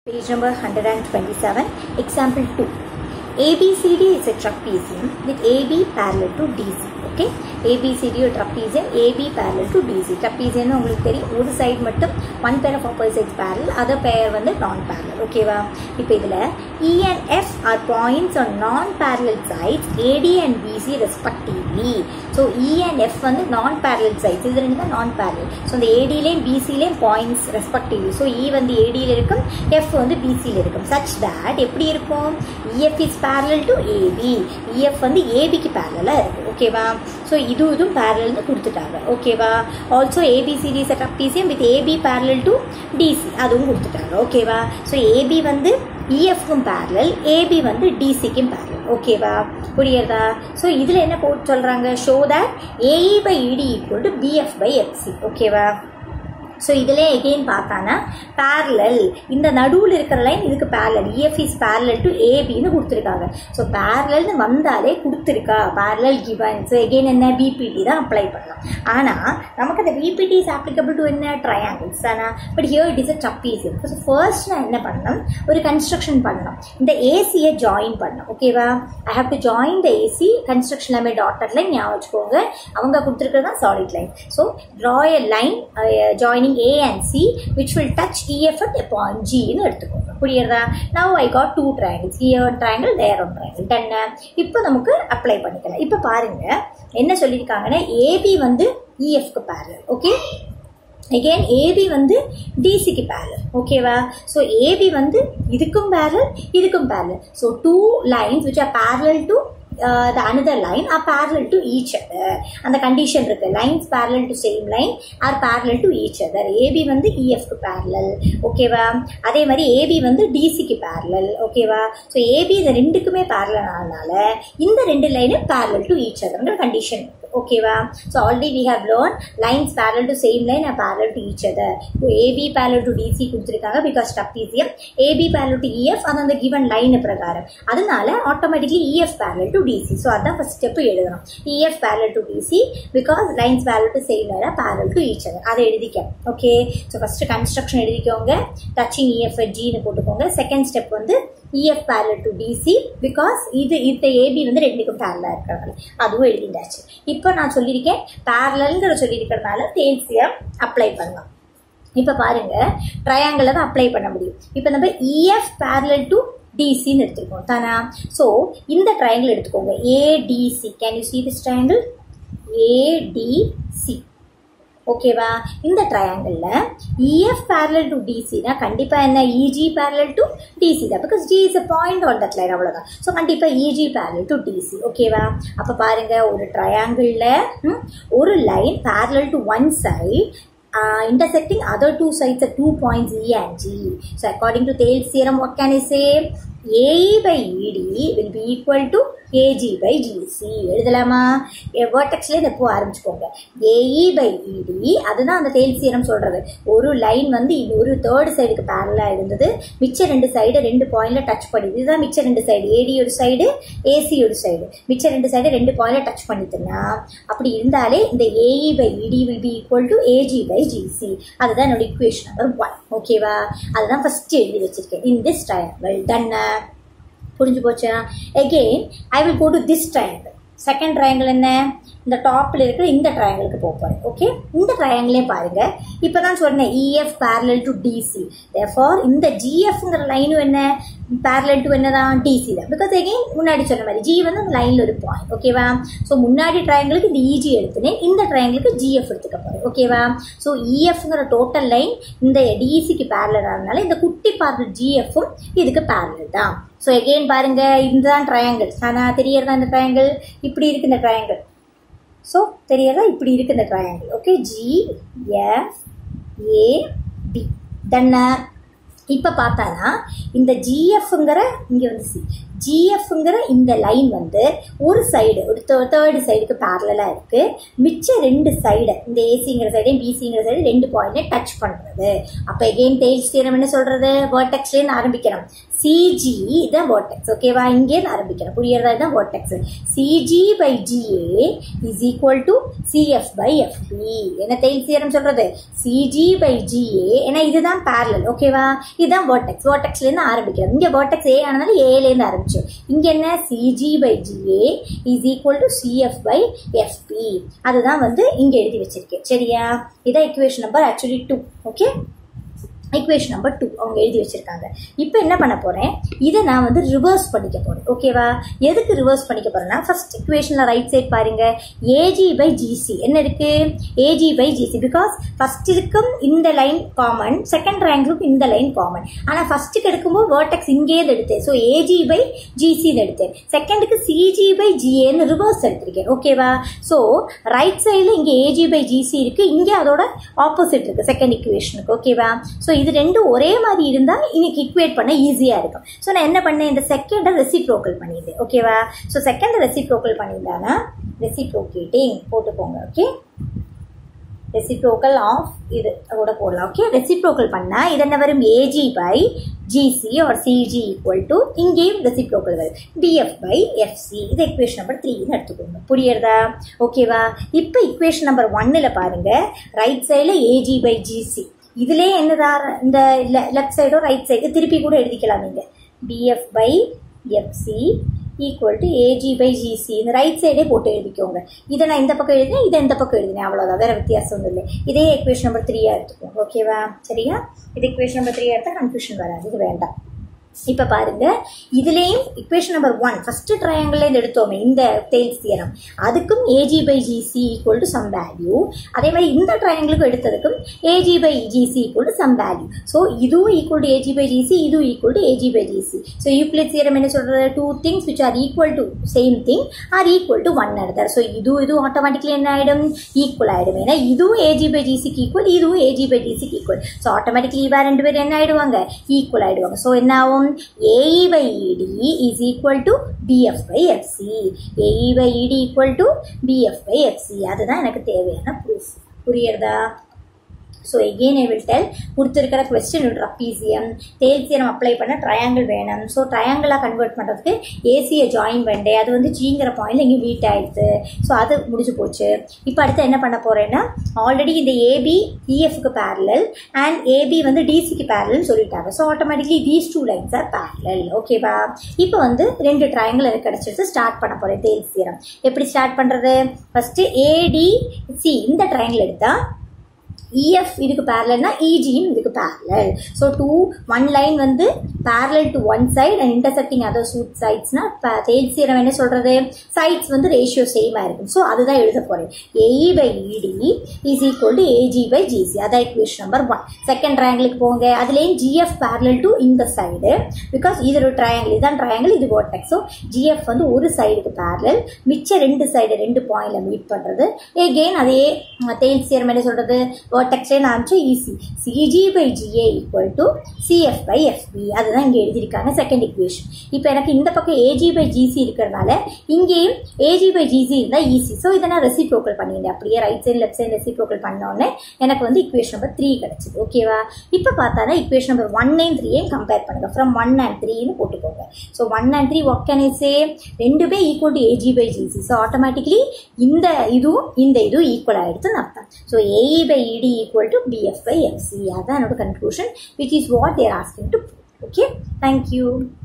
Page number 127, example 2. ABCD is a trapezium with AB parallel to DC. Okay, ABCD ஒரு trapezium, AB parallel to DC. trapezium உங்களுக்கு தெரியும் ஒரு side மட்டும் one pair of opposite parallel, other pair வந்து non parallel. ஓகேவா இப்போ இதில் E and F are points on non parallel sides AD and BC respectively. So E and F வந்து நான் parallel sides இது ரெண்டு தான் நான் parallel. ஸோ இந்த ADலேயும் BCலேயும் பாயிண்ட்ஸ் ரெஸ்பெக்டிவ்லி ஸோ E வந்து ADயில் இருக்கும் F வந்து BCயில் இருக்கும் such that எப்படி இருக்கும் EF is parallel to AB EF வந்து ABக்கு parallel இருக்கு ஓகேவா ஸோ இது இதுவும் parallel கொடுத்துட்டாங்க ஓகேவா also ABCD is a trapezium with AB parallel to DC அதுவும் கொடுத்துட்டாங்க ஓகேவா ஸோ AB வந்து இஎஃப்க்கும் பேரலல் ஏபி வந்து டிசிக்கும் பேரலல் ஓகேவா புரியுறதா ஸோ இதில் என்ன போட்டு சொல்கிறாங்க show that AE by ED equal to BF by FC ஓகேவா ஸோ இதிலே எகெயின் பார்த்தானா பேரலல் இந்த நடுவில் இருக்கிற லைன் இதுக்கு parallel EF is parallel to ஏபின்னு கொடுத்துருக்காங்க ஸோ பேரலல்னு வந்தாலே கொடுத்துருக்கா பேரலல் கிவன் ஸோ எகெயின் என்ன பிபிடி தான் அப்ளை பண்ணலாம் ஆனால் நமக்கு அந்த பிபிடி இஸ் அப்ளிகபிள் டு என்ன ட்ரையாங்கிள்ஸ் தானே but here it is a trapezium so first நான் என்ன பண்ணணும் ஒரு கன்ஸ்ட்ரக்ஷன் பண்ணணும் இந்த ஏசியை ஜாயின் பண்ணணும் ஓகேவா I have to join the AC construction எல்லாமே டாட்டர் லைன் ஞாபகம் வச்சுக்கோங்க அவங்க கொடுத்துருக்கிறது தான் solid line so draw a line joining A and C which will touch EF at a point G ன்னு எடுத்துக்கோங்க புரியுறதா now I got two triangles here one triangle there one triangle done இப்போ நமக்கு அப்ளை பண்ணிக்கலாம் இப்போ பாருங்க என்ன சொல்லியிருக்காங்கன்னா AB வந்து EFக்கு parallel ஓகே again AB வந்து டிசிக்கு பேரல் ஓகேவா ஸோ ஏபி வந்து இதுக்கும் பேரல் இதுக்கும் parallel so two lines which are parallel to uh, the another line are parallel to each other அந்த கண்டிஷன் இருக்கு lines parallel to same line are parallel to each other AB வந்து EF க்கு parallel ஓகேவா அதே மாதிரி AB வந்து DC க்கு parallel ஓகேவா ஸோ AB இந்த ரெண்டுக்குமே parallel ஆனனால இந்த ரெண்டு லைனும் parallel to each otherங்கிற கண்டிஷன் இருக்கு ஓகேவா so already we have learn lines parallel to same line are parallel to each other இப்போ AB parallel to DC கொடுத்துருக்காங்க because trapezium AB parallel to EF அது அந்த கிவன் லைன் பிரகாரம் அதனால automatically EF parallel to DC so அதான் first step எழுதணும் EF parallel to DC because lines parallel to same line are parallel to each other அதை எழுதிக்க okay so first construction எழுதிக்கோங்க touching EF ஜின்னு போட்டுக்கோங்க second step வந்து EF parallel to DC because இது இந்த ஏபி வந்து ரெண்டுக்கும் பேரலாக இருக்கிறதால அதுவும் எழுதிட்டாச்சு இப்போ நான் சொல்லியிருக்கேன் பேரலல்ங்கிற சொல்லியிருக்கிறதுனால தேல்சியம் அப்ளை பண்ணலாம் இப்போ பாருங்க ட்ரையாங்கிள் தான் அப்ளை பண்ண முடியும் இப்போ நம்ம இஎஃப் பேரலல் டு டிசின்னு எடுத்துருக்கோம் தானா ஸோ இந்த ட்ரையாங்கிள் எடுத்துக்கோங்க ADC can you see this triangle ADC ஓகேவா இந்த ட்ரையாங்கிளில் இஎஃப் பேரலல் டு டிசினா கண்டிப்பாக என்ன இஜி பேரலல் டு டிசி தான் because D is a point on that line அவ்வளோதான் ஸோ கண்டிப்பாக இஜி பேரலல் டு டிசி ஓகேவா அப்போ பாருங்க ஒரு ட்ரையாங்கிளில் ஒரு line parallel to one side uh, intersecting other two sides at two points E and G. So according to Thales theorem, what can I say? AE by ED will be equal to AG by GC. எழுதலாமா வேர்டெக்ஸ்ல இந்த பூ ஆரம்பிச்சுக்கோங்க AE by இடி அதுதான் அந்த தேல் serum சொல்றது ஒரு line வந்து இது ஒரு தேர்ட் சைடுக்கு பேரலா இருந்தது மிச்ச ரெண்டு சைடு ரெண்டு பாயிண்ட்ல டச் பண்ணுது இதுதான் மிச்ச ரெண்டு சைடு ஏடி ஒரு சைடு ஏசி ஒரு சைடு மிச்ச ரெண்டு சைடு ரெண்டு பாயிண்ட்ல டச் பண்ணிட்டுனா அப்படி இருந்தாலே இந்த AE by ED will be equal to AG by GC அதுதான் என்னோட இக்குவேஷன் நம்பர் ஒன் ஓகேவா அதுதான் ஃபர்ஸ்ட் எழுதி வச்சிருக்கேன் இன் திஸ் ட்ரையாங்கிள் டன் புரிஞ்சு போச்சா again I will go to this triangle second triangle என்ன இந்த டாப்பில் இருக்கிற இந்த ட்ரையாங்கிளுக்கு போக போகிறேன் ஓகே இந்த ட்ரையாங்கிளே பாருங்க இப்போ தான் சொன்னேன் EF parallel to DC therefore இந்த ஜிஎஃப்ங்கிற லைனும் என்ன பேரலல் டு என்ன தான் டிசி தான் பிகாஸ் எகெயின் முன்னாடி சொன்ன மாதிரி ஜி வந்து அந்த லைனில் ஒரு பாயிண்ட் ஓகேவா ஸோ முன்னாடி ட்ரையாங்கிளுக்கு இந்த இஜி எடுத்துனேன் இந்த ட்ரையாங்கிளுக்கு ஜிஎஃப் எடுத்துக்க போகிறேன் ஓகேவா ஸோ இஎஃப்ங்கிற டோட்டல் லைன் இந்த டிசிக்கு பேரலல் ஆனதுனால இந்த குட்டி பேரலல் ஜிஎஃப்பும் இதுக்கு பேரலல் தான் ஸோ எகெயின் பாருங்க இதுதான் ட்ரையாங்கிள் ஆனால் தெரியறதா இந்த ட்ரையாங்கிள் இப்படி இருக்கு இந்த ட்ரையாங்கிள் ஸோ தெரியறதா இப்படி இருக்கு இந்த triangle okay G F A D தன்ன இப்போ பார்த்தானா இந்த ஜிஎஃப்ங்கிற இங்கே வந்து சி ஜிஎஃப்ங்கிற இந்த லைன் வந்து ஒரு சைடு ஒரு தேர்டு சைடுக்கு பேரலாக இருக்கு மிச்ச ரெண்டு சைடு இந்த ஏசிங்கிற சைடையும் பிசிங்கிற சைடு ரெண்டு பாயிண்ட்டை டச் பண்ணுறது அப்போ எகெயின் தேஜ் தீரம் என்ன சொல்றது வேர்டெக்ஸ்லேருந்து ஆரம்பிக்கணும் சிஜி தான் வேர்டெக்ஸ் ஓகேவா இங்கேருந்து ஆரம்பிக்கணும் புரியறதா தான் vertex CG by GA is equal to CF by FB என்ன தேஜ் தீரம் சொல்றது சிஜி பை ஜிஏ ஏன்னா இதுதான் பேரலல் ஓகேவா இதுதான் வேர்டெக்ஸ் வேர்டெக்ஸ்லேருந்து ஆரம்பிக்கிறோம் இங்கே வேர்டெக்ஸ் ஏ ஆனதால ஏலேருந்து ஆரம்பிச்சு இங்கே என்ன CG by GA is equal to CF by FB அதுதான் வந்து இங்கே எழுதி வச்சிருக்கேன் சரியா இதான் equation number actually two okay equation number two அவங்க எழுதி வச்சிருக்காங்க இப்போ என்ன பண்ண போறேன் இதை நான் வந்து ரிவர்ஸ் பண்ணிக்க போறேன் ஓகேவா எதுக்கு ரிவர்ஸ் பண்ணிக்க போறேன்னா ஃபர்ஸ்ட் இக்குவேஷன்ல ரைட் சைட் பாருங்க ஏஜி பை ஜிசி என்ன இருக்கு AG by GC because first இருக்கும் இந்த லைன் காமன் செகண்ட் ரேங்க்குக்கும் இந்த லைன் காமன் ஆனால் ஃபர்ஸ்ட்டுக்கு எடுக்கும்போது வேர்டெக்ஸ் இங்கேருந்து எடுத்தேன் ஸோ ஏஜி பை ஜிசின்னு எடுத்தேன் செகண்டுக்கு சிஜி பை ஜிஏன்னு ரிவர்ஸ் எடுத்திருக்கேன் ஓகேவா ஸோ ரைட் சைடில் இங்கே ஏஜி பை ஜிசி இருக்கு இங்கே அதோட ஆப்போசிட் இருக்கு செகண்ட் இக்குவேஷனுக்கு ஓகேவா ஸோ இது ரெண்டும் ஒரே மாதிரி இருந்தால் இன்னைக்கு இக்குவேட் பண்ண ஈஸியாக இருக்கும் ஸோ நான் என்ன பண்ணேன் இந்த செகண்டை ரெசிப்ரோக்கல் பண்ணியிருந்தேன் ஓகேவா ஸோ செகண்டை ரெசிப்ரோக்கல் பண்ணியிருந்தானா ரெசிப்ரோகேட்டிங் போட்டுக்கோங்க ஓகே ரெசிப்ரோக்கல் ஆஃப் இது கூட போடலாம் ஓகே ரெசிப்ரோக்கல் பண்ணால் இது என்ன வரும் AG by GC or CG equal to இங்கேயும் ரெசிப்ரோக்கல் வரும் டிஎஃப் பை எஃப்சி இது இக்குவேஷன் நம்பர் த்ரீன்னு எடுத்துக்கோங்க புரியுறதா ஓகேவா இப்போ இக்குவேஷன் நம்பர் ஒன்னில் பாருங்க ரைட் சைடில் ஏஜி பை ஜிசி இதுலேயே என்னதா இந்த லெஃப்ட் சைடோ ரைட் சைடு திருப்பி கூட எழுதிக்கலாம் நீங்கள் DF by FC equal to AG by GC இந்த ரைட் சைடே போட்டு எழுதிக்கோங்க இதை நான் இந்த பக்கம் எழுதினேன் இதை இந்த பக்கம் எழுதினேன் அவ்வளோதான் வேற வித்தியாசம் ஒன்றும் இல்லை இதே எக்வேஷன் நம்பர் த்ரீயா எடுத்துக்கோங்க ஓகேவா சரியா இது எக்வேஷன் நம்பர் த்ரீயா எடுத்தால் கன்ஃபியூஷன் வராது இது வேண்டாம் இப்போ பாருங்க இதுலேயும் equation number one first triangle எடுத்தோமே இந்த டெய்ல்ஸ் தியரம் அதுக்கும் AG by GC equal to some value அதே மாதிரி இந்த ட்ரையாங்கிளுக்கும் எடுத்ததுக்கும் AG by GC equal to some value so இதுவும் equal to AG by GC இதுவும் equal to AG by GC so Euclid theorem என்ன சொல்றது two things which are equal to same thing are equal to one எடுத்தார் so இதுவும் இதுவும் automatically என்ன ஆகிடும் equal ஆகிடும் ஏன்னா இதுவும் ஏஜி பை ஜிசிக்கு ஈக்குவல் இதுவும் ஏஜி பை ஜிசிக்கு ஈக்குவல் ஸோ ஆட்டோமேட்டிக்லி இவா ரெண்டு பேரும் என்ன ஆயிடுவாங்க ஈக்குவல் ஆயிடுவாங்க ஸோ என்ன ஆகும் AE by ED is equal to BF by FC. AE by ED equal to BF by FC. அதுதான் எனக்கு தேவையான ப்ரூஃப் புரியுறதா so again I will tell கொடுத்துருக்கிற கொஸ்டின் ட்ரப்பீசியம் தேல்சியம் அப்ளை பண்ண ட்ரையாங்கிள் வேணும் ஸோ ட்ரையாங்கிளாக கன்வெர்ட் பண்ணுறதுக்கு ஏசியை ஜாயின் பண்ணே அது வந்து ஜிங்கிற பாயிண்ட்ல இங்கே வீட் ஆயிடுது ஸோ அது முடிஞ்சு போச்சு இப்போ அடுத்து என்ன பண்ண போகிறேன்னா ஆல்ரெடி இந்த ஏபி இஎஃப்க்கு பேரலல் அண்ட் ஏபி வந்து டிசிக்கு பேரலல்னு சொல்லிட்டாங்க so automatically these two lines are parallel ஓகேவா இப்போ வந்து ரெண்டு ட்ரையாங்கிள் எனக்கு கிடச்சிருச்சு ஸ்டார்ட் பண்ண போகிறேன் தேல்சியம் எப்படி ஸ்டார்ட் பண்ணுறது ஃபஸ்ட்டு ஏடிசி இந்த ட்ரையாங்கிள் எடுத்தால் இஎஃப் இதுக்கு பேரலல்னா இஜியும் இதுக்கு parallel so two one line வந்து parallel to one side and intersecting other சூட் சைட்ஸ்னா தேல் சீரம் என்ன சொல்றது சைட்ஸ் வந்து ரேஷியோ சேமாக இருக்கும் ஸோ அதுதான் எழுத போறேன் AE by ED is equal to AG by GC அதான் இக்குவேஷன் நம்பர் ஒன் செகண்ட் ட்ரையாங்கிளுக்கு போங்க அதுலேயும் ஜிஎஃப் பேரலல் டு இந்த சைடு பிகாஸ் இது ஒரு ட்ரையாங்கிள் இதுதான் ட்ரையாங்கிள் இது கோட்டெக்ஸ் ஸோ ஜிஎஃப் வந்து ஒரு சைடுக்கு பேரலல் மிச்ச ரெண்டு சைடு ரெண்டு பாயிண்ட்ல மீட் பண்ணுறது எகெயின் அதே தேல் சீரம் என்ன சொல்றது வேர்டெக்ஸ்லேயே நான் EC CG by GA equal to CF by FB அதுதான் இங்கே எழுதியிருக்காங்க செகண்ட் இக்குவேஷன் இப்போ எனக்கு இந்த பக்கம் ஏஜி பை ஜிசி இருக்கிறதுனால இங்கேயும் ஏஜி பை ஜிசி இருந்தால் ஈஸி ஸோ இதை நான் ரெசிப்ரோக்கல் பண்ணிட்டேன் அப்படியே right side left side reciprocal பண்ணோடனே எனக்கு வந்து இக்குவேஷன் நம்பர் த்ரீ கிடச்சிது ஓகேவா இப்போ பார்த்தானா இக்குவேஷன் நம்பர் ஒன் அண்ட் த்ரீயும் கம்பேர் பண்ணுங்க ஃப்ரம் ஒன் அண்ட் த்ரீன்னு போட்டுக்கோங்க so one and three work can say ரெண்டுமே equal to AG by GC so automatically இந்த இதுவும் இந்த இதுவும் ஈக்குவல் ஆகிடுதுன்னு அர்த்தம் so AE by ED equal to BF by FC. அதான் என்னோட conclusion which is what they are asking to prove. Okay. Thank you.